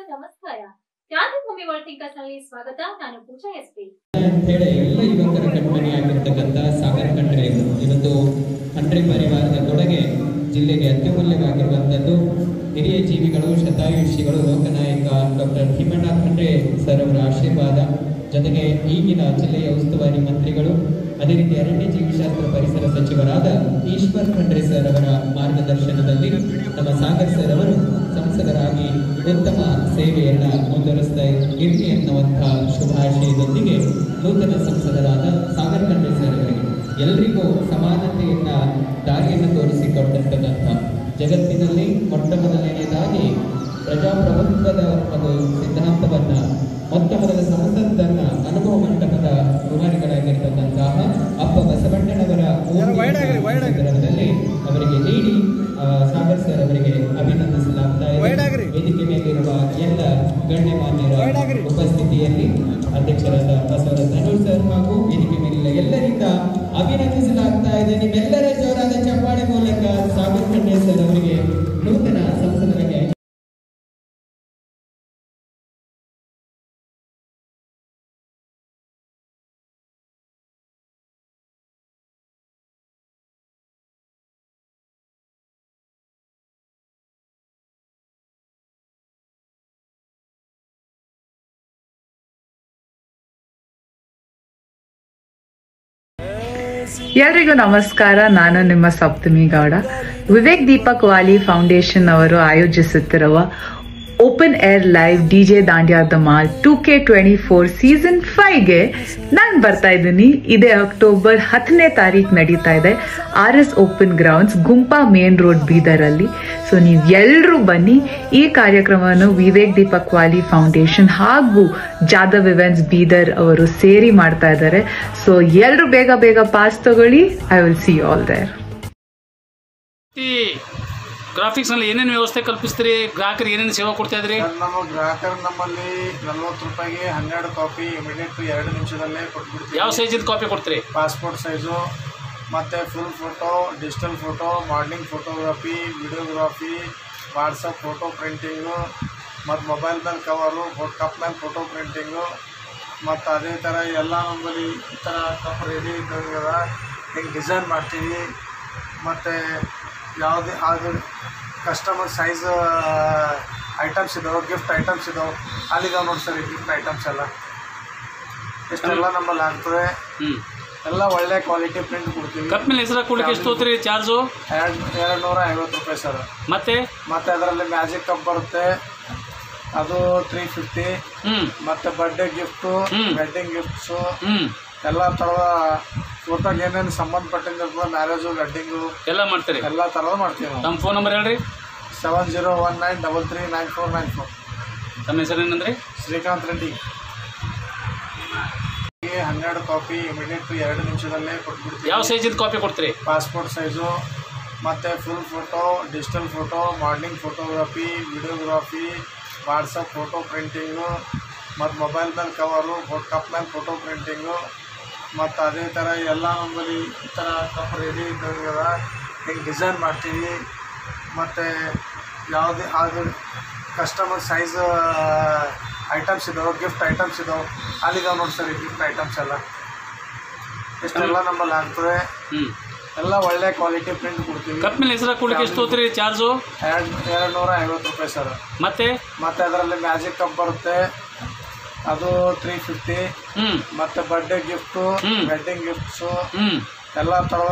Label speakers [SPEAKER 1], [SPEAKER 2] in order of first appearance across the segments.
[SPEAKER 1] ನಮಸ್ಕಾರ ಕ್ರಾಂತಿಭೂಮಿ world thinkers ನಲ್ಲಿ ಸ್ವಾಗತ ನಾನು ಪೂಜಾ ಎಸ್ ಪಿ
[SPEAKER 2] ಅಂತ ಹೇಳಿ ಎಲ್ಲ ಯುವಕರ ಕಣ್ಮಣಿಯಾಗಿರ್ತಕ್ಕಂಥ ಸಾಗರ ಖಂಡ್ರೆ ಇವತ್ತು ಖಂಡ್ರೆ ಪರಿವಾರದ ಕೊಡುಗೆ ಜಿಲ್ಲೆಗೆ ಅತ್ಯಮೂಲ್ಯವಾಗಿರುವಂಥದ್ದು ಹಿರಿಯ ಜೀವಿಗಳು ಶತಾಯುಷಿಗಳು ಲೋಕನಾಯಕ ಡಾಕ್ಟರ್ ಭೀಮಣ್ಣ ಖಂಡ್ರೆ ಸರ್ ಅವರ ಆಶೀರ್ವಾದ ಜೊತೆಗೆ ಈಗಿನ ಜಿಲ್ಲೆಯ ಉಸ್ತುವಾರಿ ಮಂತ್ರಿಗಳು ಅದೇ ರೀತಿ ಅರಣ್ಯ ಜೀವಿಶಾಸ್ತ್ರ ಪರಿಸರ ಸಚಿವರಾದ ಈಶ್ವರ್ ಖಂಡ್ರೆ ಸರ್ ಅವರ ಮಾರ್ಗದರ್ಶನದಲ್ಲಿ ನಮ್ಮ ಸಾಗರ್ ಸರ್ ಅವರು ಸಂಸದರಾಗಿ ಉತ್ತಮ ಸೇವೆಯನ್ನ ಮುಂದುವರಿಸ್ತಾ ಇರಲಿ ಎನ್ನುವಂತಹ ಶುಭಾಶಯದೊಂದಿಗೆ ನೂತನ ಸಂಸದರಾದ ಸಾಗರ್ ಖಂಡ್ರೆ ಸರ್ ಅವರಿಗೆ ಎಲ್ರಿಗೂ ಸಮಾನತೆಯನ್ನ ದಾರಿಯನ್ನು ತೋರಿಸಿಕೊಟ್ಟಿರ್ತಕ್ಕಂಥ ಜಗತ್ತಿನಲ್ಲಿ ಮೊಟ್ಟ ಮೊದಲನೆಯದಾಗಿ ಪ್ರಜಾಪ್ರಭುತ್ವದ ಒಂದು ಸಿದ್ಧಾಂತವನ್ನ ಮೊಟ್ಟ ಮೊದಲ ಸಂಸದನ್ನ ಅನುಭವ ಮಂಟಪದ ರೂವಾರಿಗಳಾಗಿರ್ತಕ್ಕಂತಹ ಅಪ್ಪ ಬಸವಣ್ಣನವರ ಸಂದರ್ಭದಲ್ಲಿ ಅವರಿಗೆ ನೀಡಿ ಆ, ಸಾಗರ್ ಸರ್ ಅವರಿಗೆ ಅಭಿನಂದಿಸಲಾಗ್ತಾ ಇದೆ ವೇದಿಕೆ ಮೇಲಿರುವ ಎಲ್ಲ ಗಣ್ಯಮಾನ್ಯರ ಉಪಸ್ಥಿತಿಯಲ್ಲಿ ಅಧ್ಯಕ್ಷರಾದ ಬಸವರಾಜ ಧನೂರ್ ಸರ್ ಹಾಗೂ ವೇದಿಕೆ ಮೇಲಿನ ಎಲ್ಲರಿಂದ ಅಭಿನಂದಿಸಲಾಗ್ತಾ ಇದೆ ನಿಮ್ಮೆಲ್ಲರ ಜೋರಾದ ಚಪ್ಪಾಳೆ ಮೂಲಕ ಸಾಗರ್ ಖಂಡ್ರೆ ಸರ್ ಅವರಿಗೆ ನೂತನ ಸಂಸದರಾಗಿ ಆಯ್ಕೆ
[SPEAKER 3] ಎಲ್ರಿಗೂ ನಮಸ್ಕಾರ ನಾನು ನಿಮ್ಮ ಸಪ್ತಮಿ ಗೌಡ ವಿವೇಕ್ ದೀಪಕ್ ವಾಲಿ ಫೌಂಡೇಶನ್ ಅವರು ಆಯೋಜಿಸುತ್ತಿರುವ open air live D J Dandiya Dhamaal two K twenty four season ಫೈವ್ಗೆ ನಾನು ಬರ್ತಾ ಇದ್ದೀನಿ ಇದೇ ಅಕ್ಟೋಬರ್ ಹತ್ತನೇ ತಾರೀಕು ನಡೀತಾ ಇದೆ R S open grounds Gumpa main road ಬೀದರಲ್ಲಿ ಸೊ ನೀವು ಎಲ್ಲರೂ ಬನ್ನಿ ಈ ಕಾರ್ಯಕ್ರಮವನ್ನು ವಿವೇಕ್ ದೀಪಕ್ ವಾಲಿ ಫೌಂಡೇಶನ್ ಹಾಗೂ ಜಾದವ್ ಇವೆಂಟ್ಸ್ ಬೀದರ್ ಅವರು ಸೇರಿ ಮಾಡ್ತಾ ಇದ್ದಾರೆ ಸೊ ಎಲ್ಲರೂ ಬೇಗ ಬೇಗ ಪಾಸ್ ತಗೊಳ್ಳಿ I will see all there
[SPEAKER 4] ಈ ಗ್ರಾಫಿಕ್ಸ್ನಲ್ಲಿ ಏನೇನು ವ್ಯವಸ್ಥೆ ಕಲ್ಪಿಸ್ತೀರಿ ಗ್ರಾಹಕರಿಗೆ ಏನೇನು ಸೇವಾ ಕೊಡ್ತಾ ಇದ್ರಿ
[SPEAKER 5] ಸರ್ ನಮ್ಮ ಗ್ರಾಹಕರು ನಮ್ಮಲ್ಲಿ ನಲ್ವತ್ತು ರೂಪಾಯಿಗೆ ಹನ್ನೆರಡು ಕಾಪಿ ಇಮಿಡಿಯೇಟ್ ಎರಡು ನಿಮಿಷದಲ್ಲೇ ಕೊಟ್ಬಿಡ್ತೀವಿ
[SPEAKER 4] ಯಾವ ಸೈಜಿಂದ ಕಾಪಿ ಕೊಡ್ತೀರಿ
[SPEAKER 5] ಪಾಸ್ಪೋರ್ಟ್ ಸೈಜು ಮತ್ತು full photo digital photo modelling photography videography WhatsApp photo printing ಮತ್ತು ಮೊಬೈಲ್ ಮೇಲೆ ಕವರು ಕಪ್ ಮೇಲೆ ಫೋಟೋ ಪ್ರಿಂಟಿಂಗು ಮತ್ತು ಅದೇ ಥರ ಎಲ್ಲ ನಮ್ಮಲ್ಲಿ ಈ ಥರ ಕಪ್ ರೆಡಿ ಇದ್ದಂಗೆದ ಹಿಂಗೆ ಡಿಸೈನ್ ಮಾಡ್ತೀವಿ ಮತ್ತು ಯಾವುದೇ ಅದು ಕಸ್ಟಮರ್ ಸೈಜ್ ಐಟಮ್ಸ್ ಇದಾವೆ ಗಿಫ್ಟ್ ಐಟಮ್ಸ್ ಇದಾವೆ ಅಲ್ಲಿದಾವೆ ನೋಡಿ ಸರ್ ಈ ಗಿಫ್ಟ್ ಐಟಮ್ಸ್ ಎಲ್ಲ ಇಷ್ಟೆಲ್ಲ ನಮ್ಮಲ್ಲಿ ಆಗ್ತದೆ
[SPEAKER 4] ಹ್ಞೂ
[SPEAKER 5] ಎಲ್ಲ ಒಳ್ಳೆ ಕ್ವಾಲಿಟಿ ಪ್ರಿಂಟ್ ಕೊಡ್ತೀವಿ
[SPEAKER 4] ಕಪ್ ಮೇಲೆ ಹೆಸರು ಕೊಡ್ಲಿಕ್ಕೆ ಎಷ್ಟು ಹೋಗ್ತೀರಿ ಚಾರ್ಜು
[SPEAKER 5] ಎರಡು ಎರಡು ನೂರ ಐವತ್ತು ರೂಪಾಯಿ ಸರ್
[SPEAKER 4] ಮತ್ತೆ
[SPEAKER 5] ಮತ್ತು ಅದರಲ್ಲಿ ಮ್ಯಾಜಿಕ್ ಕಪ್ ಬರುತ್ತೆ ಅದು ತ್ರೀ ಫಿಫ್ಟಿ
[SPEAKER 4] ಹ್ಞೂ
[SPEAKER 5] ಮತ್ತು ಬರ್ಡೇ ಗಿಫ್ಟು
[SPEAKER 4] ಹ್ಮ್.
[SPEAKER 5] ವೆಡ್ಡಿಂಗ್ ಗಿಫ್ಟ್ಸು
[SPEAKER 4] ಹ್ಞೂ
[SPEAKER 5] ಎಲ್ಲ ಥರದ ಫೋಟೋಗೆ ಏನೇನು ಸಂಬಂಧಪಟ್ಟಿರ್ತದೆ ಮ್ಯಾರೇಜು ವೆಡ್ಡಿಂಗು
[SPEAKER 4] ಎಲ್ಲ ಮಾಡ್ತೀರಿ
[SPEAKER 5] ಎಲ್ಲ ಥರದ ಮಾಡ್ತೀವಿ ನಾವು
[SPEAKER 4] ತಮ್ಮ ಫೋನ್ ನಂಬರ್ ಹೇಳ್ರಿ
[SPEAKER 5] seven zero one nine double three nine four nine four
[SPEAKER 4] ತಮ್ಮ ಹೆಸರು ಏನಂದ್ರಿ
[SPEAKER 5] ಶ್ರೀಕಾಂತ್ ರೆಡ್ಡಿ ಹನ್ನೆರಡು ಕಾಪಿ ಇಮಿಡಿಯೇಟ್ ಎರಡು ನಿಮಿಷದಲ್ಲೇ ಕೊಟ್ಬಿಡ್ತೀವಿ
[SPEAKER 4] ಯಾವ ಸೈಜಿಂದ ಕಾಪಿ ಕೊಡ್ತೀರಿ
[SPEAKER 5] ಪಾಸ್ಪೋರ್ಟ್ ಸೈಜು ಮತ್ತು full photo digital photo modelling photography videography WhatsApp photo printing ಮತ್ತು ಮೊಬೈಲ್ ಮೇಲೆ ಕವರು ಕಪ್ ಮೇಲೆ ಫೋಟೋ ಪ್ರಿಂಟಿಂಗು ಮತ್ತು ಅದೇ ಥರ ಎಲ್ಲ ನಮ್ಮಲ್ಲಿ ಈ ಥರ ಕಪ್ ರೆಡಿ ಇದ್ದಂಗೆದ ಹಿಂಗೆ ಡಿಸೈನ್ ಮಾಡ್ತೀವಿ ಮತ್ತು ಯಾವುದೇ ಅದು ಕಸ್ಟಮರ್ ಸೈಜ್ ಐಟಮ್ಸ್ ಇದಾವೆ ಗಿಫ್ಟ್ ಐಟಮ್ಸ್ ಇದಾವೆ ಅಲ್ಲಿದಾವೆ ನೋಡಿ ಸರ್ ಈ ಗಿಫ್ಟ್ ಐಟಮ್ಸ್ ಎಲ್ಲ ಇಷ್ಟೆಲ್ಲ ನಮ್ಮಲ್ಲಿ ಆಗ್ತದೆ
[SPEAKER 4] ಹ್ಞೂ
[SPEAKER 5] ಎಲ್ಲ ಒಳ್ಳೆ ಕ್ವಾಲಿಟಿ ಪ್ರಿಂಟ್ ಕೊಡ್ತೀವಿ
[SPEAKER 4] ಕಪ್ ಮೇಲೆ ಹೆಸರು ಕೊಡ್ಲಿಕ್ಕೆ ಎಷ್ಟು ಹೋಗ್ತೀರಿ ಚಾರ್ಜು
[SPEAKER 5] ಎರಡು ಎರಡು ನೂರ ಐವತ್ತು ರೂಪಾಯಿ ಸರ್
[SPEAKER 4] ಮತ್ತೆ
[SPEAKER 5] ಮತ್ತು ಅದರಲ್ಲಿ ಮ್ಯಾಜಿಕ್ ಕಪ್ ಬರುತ್ತೆ ಅದು ತ್ರೀ ಫಿಫ್ಟಿ
[SPEAKER 4] ಹ್ಞೂ
[SPEAKER 5] ಮತ್ತು ಬರ್ಡೇ ಗಿಫ್ಟು
[SPEAKER 4] ಹ್ಮ್.
[SPEAKER 5] ವೆಡ್ಡಿಂಗ್ ಗಿಫ್ಟ್ಸು
[SPEAKER 4] ಹ್ಞೂ
[SPEAKER 5] ಎಲ್ಲ ಥರದ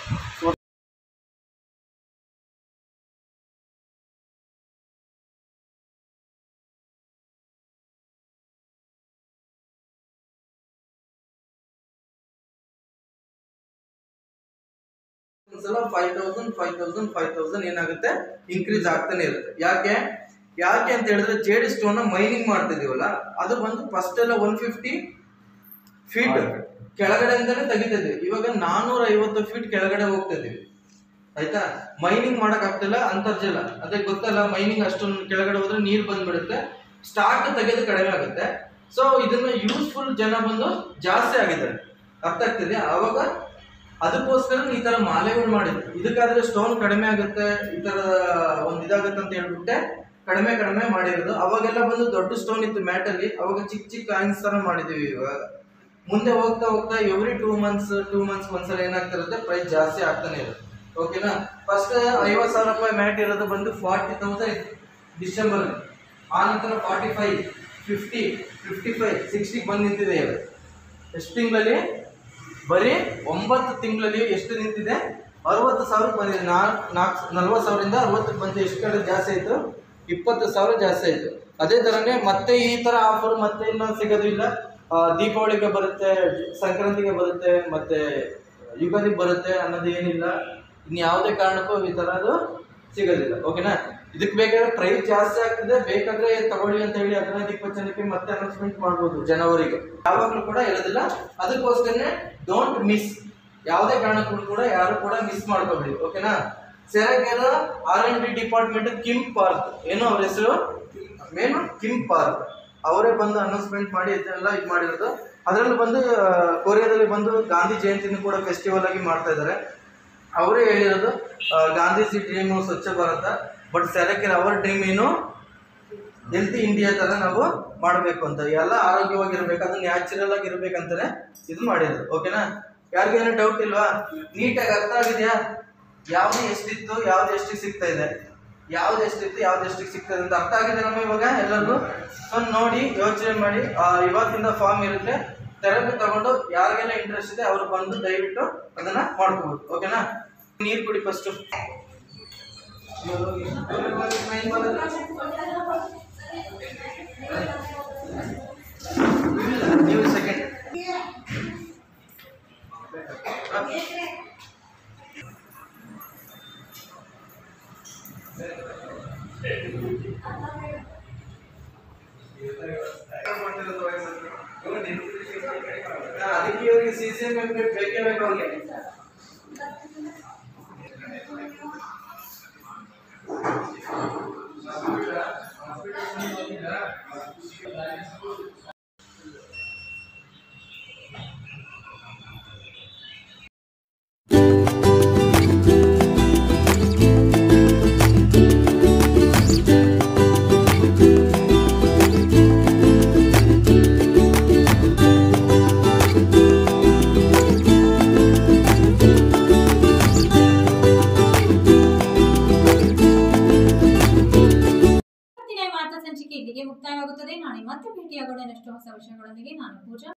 [SPEAKER 6] ಒಂದ್ಸಲ five thousand five thousand five thousand ಏನಾಗುತ್ತೆ ಇನ್ಕ್ರೀಸ್ ಆಗ್ತಾನೆ ಇರುತ್ತೆ ಯಾಕೆ ಯಾಕೆ ಅಂತ ಹೇಳಿದ್ರೆ ಜೇಡಿ ಸ್ಟೋನ್ ಮೈನಿಂಗ್ ಮಾಡ್ತಿದೀವಲ್ಲ ಅದು ಬಂದು ಫಸ್ಟ್ ಎಲ್ಲ ಒನ್ ಫಿಫ್ಟಿ ಫೀಟ್ ಕೆಳಗಡೆಯಿಂದನೇ ತೆಗಿತಿದ್ವಿ ಇವಾಗ ನಾನೂರ ಐವತ್ತು ಫೀಟ್ ಕೆಳಗಡೆ ಹೋಗ್ತಾ ಇದೀವಿ ಆಯ್ತಾ ಮೈನಿಂಗ್ ಮಾಡಕ್ ಆಗ್ತಿಲ್ಲ ಅಂತರ್ಜಲ ಅದೇ ಗೊತ್ತಲ್ಲ ಮೈನಿಂಗ್ ಅಷ್ಟೊಂದು ಕೆಳಗಡೆ ಹೋದ್ರೆ ನೀರು ಬಂದ್ಬಿಡುತ್ತೆ ಸ್ಟಾಕ್ ತೆಗೆದು ಕಡಿಮೆ ಆಗುತ್ತೆ ಸೊ ಇದನ್ನ ಯೂಸ್ಫುಲ್ ಜನ ಬಂದು ಜಾಸ್ತಿ ಆಗಿದ್ದಾರೆ ಅರ್ಥ ಆಗ್ತಿದೆ ಅವಾಗ ಅದಕ್ಕೋಸ್ಕರ ಈ ತರ ಮಾಲೆಗಳು ಮಾಡಿದ್ರು ಇದಕ್ಕಾದ್ರೆ ಸ್ಟೋನ್ ಕಡಿಮೆ ಆಗುತ್ತೆ ಈ ತರ ಒಂದ್ ಇದಾಗುತ್ತೆ ಅಂತ ಹೇಳ್ಬಿಟ್ಟೆ ಕಡಿಮೆ ಕಡಿಮೆ ಮಾಡಿರೋದು ಅವಾಗೆಲ್ಲ ಬಂದು ದೊಡ್ಡ ಸ್ಟೋನ್ ಇತ್ತು ಮ್ಯಾಟ್ ಅಲ್ಲಿ ಅವಾಗ ಚಿಕ್ಕ ಚಿಕ್ಕ ಕಾಯಿನ್ಸ್ ತರ ಮಾಡಿದೀವಿ ಇವಾಗ ಮುಂದೆ ಹೋಗ್ತಾ ಹೋಗ್ತಾ every two months two months ಒಂದ್ಸಲ ಏನಾಗ್ತಿರುತ್ತೆ ಪ್ರೈಸ್ ಜಾಸ್ತಿ ಆಗ್ತಾನೆ ಇರುತ್ತೆ ಓಕೆನಾ ಫಸ್ಟ್ ಐವತ್ತು ಸಾವಿರ ರೂಪಾಯಿ ಮ್ಯಾಟ್ ಇರೋದು ಬಂದು ಫಾರ್ಟಿ ತೌಸಂಡ್ ಡಿಸೆಂಬರ್ ಆ ನಂತರ forty five fifty fifty five ಸಿಕ್ಸ್ಟಿಗೆ ಬಂದು ನಿಂತಿದೆ ಇವಾಗ ಎಷ್ಟು ತಿಂಗಳಲ್ಲಿ ಬರೀ ಒಂಬತ್ತು ತಿಂಗಳಲ್ಲಿ ಎಷ್ಟು ನಿಂತಿದೆ ಅರವತ್ತು ಸಾವಿರ ಬಂದಿದೆ ನಾಲ್ಕು ನಾಲ್ಕು ನಲ್ವತ್ತು ಸಾವಿರದಿಂದ ಅರವತ್ತಕ್ಕೆ ಬಂದು ಎಷ್ಟು ಕಡೆ ಜಾಸ್ತಿ ಆಯಿತು ಇಪ್ಪತ್ತು ಸಾವಿರ ಜಾಸ್ತಿ ಆಯಿತು ಅದೇ ಥರನೇ ಮತ್ತೆ ಈ ಥರ ಆಫರ್ ಮತ್ತೆ ಇನ್ನೊಂದು ಸಿಗೋದಿಲ್ಲ ಆ, ದೀಪಾವಳಿಗೆ ಬರುತ್ತೆ ಸಂಕ್ರಾಂತಿಗೆ ಬರುತ್ತೆ ಮತ್ತೆ ಯುಗಾದಿಗೆ ಬರುತ್ತೆ ಅನ್ನೋದು ಏನಿಲ್ಲ ಇನ್ನು ಯಾವುದೇ ಕಾರಣಕ್ಕೂ ಈ ಥರದ್ದು ಸಿಗೋದಿಲ್ಲ ಓಕೆನಾ ಇದಕ್ಕೆ ಬೇಕಾದ್ರೆ ಪ್ರೈಸ್ ಜಾಸ್ತಿ ಆಗ್ತದೆ ಬೇಕಾದ್ರೆ ತಗೊಳ್ಳಿ ಅಂತ ಹೇಳಿ ಹದಿನೈದು ಇಪ್ಪತ್ತು ಜನಕ್ಕೆ ಮತ್ತೆ ಅನೌನ್ಸ್ಮೆಂಟ್ ಮಾಡ್ಬೋದು ಜನವರಿಗೆ ಯಾವಾಗಲೂ ಕೂಡ ಇರೋದಿಲ್ಲ ಅದಕ್ಕೋಸ್ಕರನೇ ಡೋಂಟ್ ಮಿಸ್ ಯಾವುದೇ ಕಾರಣಕ್ಕೂ ಕೂಡ ಯಾರು ಕೂಡ ಮಿಸ್ ಮಾಡ್ಕೋಬೇಡಿ ಓಕೆನಾ ಸೆರೆಗೆರ R N D department Kim Park ಏನು ಅವ್ರ ಹೆಸರು ಮೇನು ಕಿಮ್ ಪಾರ್ಕ್ ಅವರೇ ಬಂದು ಅನೌನ್ಸ್ಮೆಂಟ್ ಮಾಡಿ ಇದೆಲ್ಲ ಇದು ಮಾಡಿರೋದು ಅದರಲ್ಲಿ ಬಂದು ಆ, ಕೊರಿಯಾದಲ್ಲಿ ಬಂದು ಗಾಂಧಿ ಜಯಂತಿನೂ ಕೂಡ ಫೆಸ್ಟಿವಲ್ ಆಗಿ ಮಾಡ್ತಾ ಇದ್ದಾರೆ ಅವರೇ ಹೇಳಿರೋದು ಆ, ಗಾಂಧೀಜಿ ಡ್ರೀಮು ಸ್ವಚ್ಛ ಭಾರತ ಬಟ್ ಸೆರೆಕೆರೆ ಅವರ ಡ್ರೀಮ್ ಏನು ಹೆಲ್ತಿ ಇಂಡಿಯಾ ತರ ನಾವು ಮಾಡಬೇಕು ಅಂತ ಎಲ್ಲ ಆರೋಗ್ಯವಾಗಿರ್ಬೇಕು ಅದು ನ್ಯಾಚುರಲ್ ಆಗಿ ಇರ್ಬೇಕಂತಾನೆ ಇದು ಮಾಡಿದ್ರು ಓಕೆನಾ ಯಾರಿಗೇನು ಡೌಟ್ ಇಲ್ವಾ ನೀಟಾಗಿ ಅರ್ಥ ಆಗಿದೆಯಾ ಯಾವ್ದು ಎಷ್ಟಿತ್ತು ಯಾವ್ದು ಎಷ್ಟಿಗೆ ಸಿಗ್ತಾ ಇದೆ ಯಾವ್ದು ಎಷ್ಟಿತ್ತು ಯಾವ್ದು ಎಷ್ಟಿಗೆ ಸಿಗ್ತಾ ಇದೆ ಅಂತ ಅರ್ಥ ಆಗಿದೆ ನಮ್ಮ ಇವಾಗ ಎಲ್ಲರಿಗೂ ಸೊ ನೋಡಿ ಯೋಚನೆ ಮಾಡಿ ಆ, ಇವತ್ತಿಂದ ಫಾರ್ಮ್ ಇರುತ್ತೆ ಥೆರಪಿ ತಗೊಂಡು ಯಾರಿಗೆಲ್ಲ ಇಂಟ್ರೆಸ್ಟ್ ಇದೆ ಅವ್ರು ಬಂದು ದಯವಿಟ್ಟು ಅದನ್ನ ಮಾಡ್ಕೋಬೋದು ಓಕೆನಾ ನೀರು ಕುಡಿ ಫಸ್ಟ್ ನೀವು ಸೆಕೆಂಡ್ ಅದಕ್ಕೆ ಇವರಿಗೆ ಸಿ ಸಿ ಎಂ ಬೇಕೇ ಬೇಕು ಅವ್ರಿಗೆ
[SPEAKER 1] ಇವತ್ತಿನ ವಾರ್ತಾ ಸಂಚಿಕೆ ಇಲ್ಲಿಗೆ ಮುಕ್ತಾಯವಾಗುತ್ತದೆ ನಾಳೆ ಮತ್ತೆ ಭೇಟಿಯಾಗೋಣ ಇನ್ನಷ್ಟು ಹೊಸ ವಿಷಯಗಳೊಂದಿಗೆ ನಾನು ಪೂಜಾ